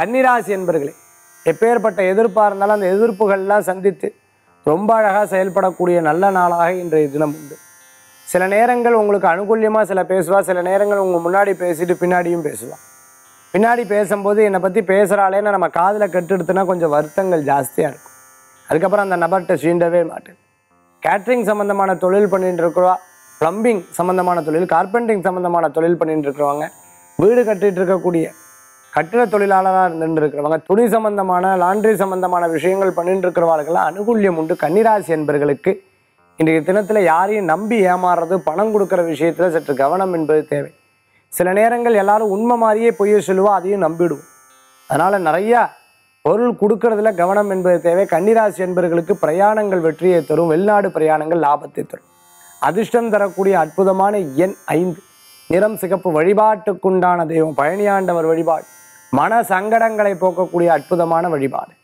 கன்னிராசி என்பர்களே எப்பேற்பட்ட எதிர்ப்பாக இருந்தாலும் அந்த எதிர்ப்புகள்லாம் சந்தித்து ரொம்ப அழகாக செயல்படக்கூடிய நல்ல நாளாக இன்றைய தினம் உண்டு சில நேரங்கள் உங்களுக்கு அனுகூல்யமாக சில பேசுவா சில நேரங்கள் உங்கள் முன்னாடி பேசிட்டு பின்னாடியும் பேசுவா பின்னாடி பேசும்போது என்னை பற்றி பேசுகிறாளேன்னு நம்ம காதில் கெட்டுடுத்துனா கொஞ்சம் வருத்தங்கள் ஜாஸ்தியாக இருக்கும் அதுக்கப்புறம் அந்த நபர்கிட்ட சீண்டவே மாட்டேன் கேட்ரிங் சம்மந்தமான தொழில் பண்ணிட்டு இருக்கிறவா ப்ளம்பிங் சம்மந்தமான தொழில் கார்பெண்டிங் சம்மந்தமான தொழில் பண்ணிட்டு இருக்கிறவங்க வீடு கட்டிட்டு இருக்கக்கூடிய கட்டிட தொழிலாளராக இருந்துட்டு இருக்கிறவங்க துணி சம்பந்தமான லாண்ட்ரி சம்பந்தமான விஷயங்கள் பண்ணிட்டு இருக்கிறவர்களுக்கெல்லாம் அனுகூல்யம் உண்டு கன்னிராசி என்பர்களுக்கு இன்றைய தினத்தில் யாரையும் நம்பி ஏமாறுறது பணம் கொடுக்குற விஷயத்தில் சற்று கவனம் என்பது தேவை சில நேரங்கள் எல்லாரும் உண்மை மாதிரியே பொய்ய சொல்லுவா அதையும் நம்பிடுவோம் அதனால் நிறையா பொருள் கொடுக்கறதுல கவனம் என்பது தேவை கன்னிராசி என்பர்களுக்கு பிரயாணங்கள் வெற்றியை தரும் வெளிநாடு பிரயாணங்கள் லாபத்தை தரும் அதிர்ஷ்டம் தரக்கூடிய அற்புதமான எண் ஐந்து நிறம் சிகப்பு வழிபாட்டுக்குண்டான தெய்வம் பழனியாண்டவர் வழிபாடு மன சங்கடங்களை போக்கக்கூடிய அற்புதமான வழிபாடு